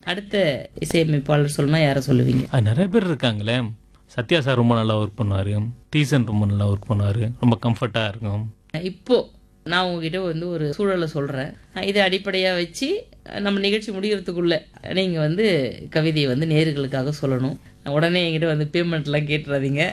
அடுத்த இசையமைப்பாளர் சொல்லணும்னா யாரை சொல்லுவீங்க அது நிறைய பேர் இருக்காங்களே சத்யா சார் ரொம்ப நல்லா ஒர்க் பண்ணுவார் டீசன் ரொம்ப நல்லா ஒர்க் பண்ணுவார் ரொம்ப கம்ஃபர்ட்டாக இருக்கும் இப்போ நான் உங்ககிட்ட வந்து ஒரு சூழலை சொல்கிறேன் இதை அடிப்படையாக வச்சு நம்ம நிகழ்ச்சி முடிகிறதுக்குள்ள நீங்கள் வந்து கவிதையை வந்து நேர்களுக்காக சொல்லணும் உடனே என்கிட்ட வந்து பேமெண்ட்லாம் கேட்டுறாதீங்க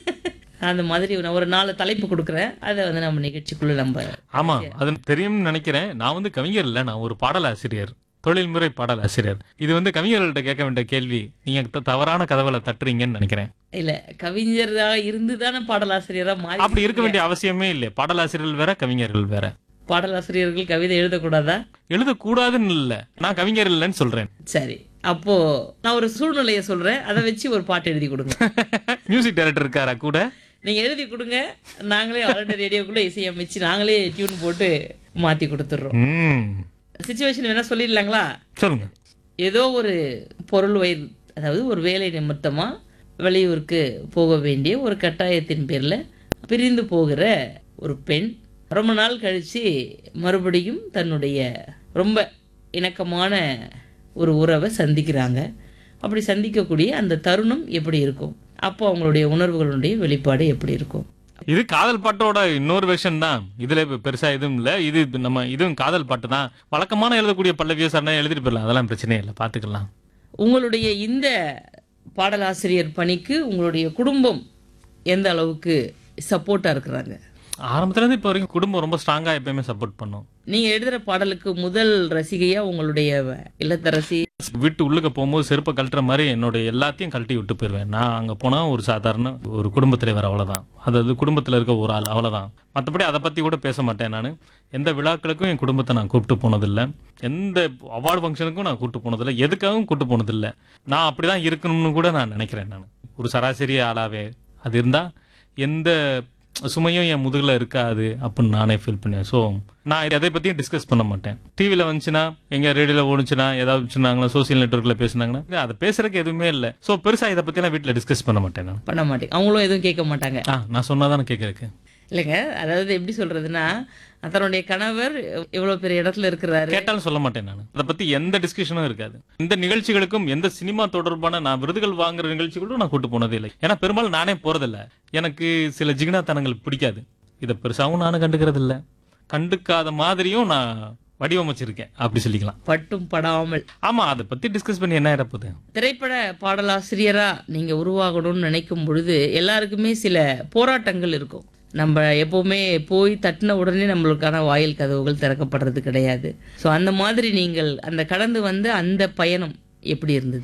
அந்த மாதிரி நான் ஒரு நாலு தலைப்பு கொடுக்குறேன் அதை வந்து நம்ம நிகழ்ச்சிக்குள்ளே நம்ம ஆமாம் அது தெரியும்னு நினைக்கிறேன் நான் வந்து கவிஞர் இல்லை நான் ஒரு பாடலாசிரியர் தொழில்முறை பாடலாசிரியர் இது வந்து கவிஞர்கள்ட்ட கேட்க வேண்டிய கேள்வி நீங்கள் த- தவறான கதவுல தட்டுறீங்கன்னு நினைக்கிறேன் இல்லை கவிஞராக இருந்து தானே பாடலாசிரியராக மாறி அப்படி இருக்க வேண்டிய அவசியமே இல்லை பாடலாசிரியர்கள் வேற கவிஞர்கள் வேற பாடலாசிரியர்கள் கவிதை எழுதக்கூடாதா எழுதக்கூடாதுன்னு இல்லை நான் கவிஞர் இல்லைன்னு சொல்றேன் சரி அப்போ நான் ஒரு சூழ்நிலையை சொல்றேன் அதை வச்சு ஒரு பாட்டு எழுதி கொடுங்க மியூசிக் டைரக்டர் இருக்காரா கூட நீங்க எழுதி கொடுங்க நாங்களே ஆல்ரெடி ரேடியோக்குள்ள இசையமைச்சு நாங்களே டியூன் போட்டு மாத்தி கொடுத்துட்றோம் ம் சுச்சுவேஷன் வேணா சொல்லிடலாங்களா சொல்லுங்க ஏதோ ஒரு பொருள் வயிறு அதாவது ஒரு வேலை நிமித்தமா வெளியூருக்கு போக வேண்டிய ஒரு கட்டாயத்தின் பேர்ல பிரிந்து போகிற ஒரு பெண் ரொம்ப நாள் கழிச்சு மறுபடியும் தன்னுடைய ரொம்ப இணக்கமான ஒரு உறவை சந்திக்கிறாங்க அப்படி சந்திக்கக்கூடிய அந்த தருணம் எப்படி இருக்கும் அப்போ அவங்களுடைய உணர்வுகளுடைய வெளிப்பாடு எப்படி இருக்கும் இது காதல் பாட்டோட இன்னொரு வெர்ஷன் தான் இதுல இப்ப பெருசா எதுவும் இல்ல இது நம்ம இதுவும் காதல் பாட்டு தான் வழக்கமான எழுதக்கூடிய பல்லவியோ சரணா எழுதிட்டு போயிடலாம் அதெல்லாம் பிரச்சனையே இல்லை பாத்துக்கலாம் உங்களுடைய இந்த பாடலாசிரியர் பணிக்கு உங்களுடைய குடும்பம் எந்த அளவுக்கு சப்போர்ட்டா இருக்கிறாங்க ஆரம்பத்துல இருந்து இப்போ வரைக்கும் குடும்பம் ரொம்ப ஸ்ட்ராங்கா எப்பயுமே சப்போர்ட் பண்ணும் நீங்க எழுதுற பாடலுக்கு முதல் ரசிகையா உங்களுடைய இல்லத்தரசி வீட்டு உள்ளுக்க போகும்போது செருப்பை கழட்டுற மாதிரி என்னோட எல்லாத்தையும் கழட்டி விட்டு போயிடுவேன் நான் அங்க போனா ஒரு சாதாரண ஒரு குடும்பத் தலைவர் அவ்வளவுதான் அதாவது குடும்பத்துல இருக்க ஒரு ஆள் அவ்வளவுதான் மற்றபடி அதை பத்தி கூட பேச மாட்டேன் நான் எந்த விழாக்களுக்கும் என் குடும்பத்தை நான் கூப்பிட்டு போனதில்லை எந்த அவார்டு ஃபங்க்ஷனுக்கும் நான் கூப்பிட்டு போனதில்லை எதுக்காகவும் கூப்பிட்டு போனதில்லை நான் அப்படிதான் இருக்கணும்னு கூட நான் நினைக்கிறேன் நான் ஒரு சராசரி ஆளாவே அது இருந்தா எந்த சுமையும் என் முதுகுல இருக்காது அப்படின்னு நானே ஃபீல் பண்ணேன் ஸோ நான் எதை பத்தியும் டிஸ்கஸ் பண்ண மாட்டேன் டிவியில் வந்துச்சுன்னா எங்க ரேடியோல ஓடுச்சுன்னா ஏதாவது சொன்னாங்களா சோசியல் நெட்ஒர்க்ல பேசுனாங்கன்னா அதை பேசுறதுக்கு எதுவுமே இல்லை ஸோ பெருசா இதை பத்தி நான் வீட்டில் டிஸ்கஸ் பண்ண மாட்டேன் நான் பண்ண மாட்டேங்க அவங்களும் எதுவும் கேட்க மாட்டாங்க ஆ நான் சொன்னாதான் கேட்கறதுக்கு இல்லைங்க அதாவது எப்படி சொல்றதுன்னா தன்னுடைய கணவர் இவ்வளவு பெரிய இடத்துல இருக்கிறாரு கேட்டாலும் சொல்ல மாட்டேன் நான் அதை பத்தி எந்த டிஸ்கஷனும் இருக்காது இந்த நிகழ்ச்சிகளுக்கும் எந்த சினிமா தொடர்பான நான் விருதுகள் வாங்குற நிகழ்ச்சிகளும் நான் கூட்டு போனதே இல்லை ஏன்னா பெரும்பாலும் நானே போறதில்ல எனக்கு சில ஜிகினாத்தனங்கள் பிடிக்காது இதை பெருசாவும் நானும் கண்டுக்கிறது இல்ல கண்டுக்காத மாதிரியும் நான் வடிவமைச்சிருக்கேன் அப்படி சொல்லிக்கலாம் பட்டும் படாமல் ஆமா அதை பத்தி டிஸ்கஸ் பண்ணி என்ன ஆயிரப்போகுது திரைப்பட பாடலாசிரியரா நீங்க உருவாகணும்னு நினைக்கும் பொழுது எல்லாருக்குமே சில போராட்டங்கள் இருக்கும் நம்ம எப்பவுமே போய் தட்டின உடனே நம்மளுக்கான வாயில் கதவுகள் திறக்கப்படுறது கிடையாது ஸோ அந்த மாதிரி நீங்கள் அந்த கடந்து வந்த அந்த பயணம் எப்படி இருந்தது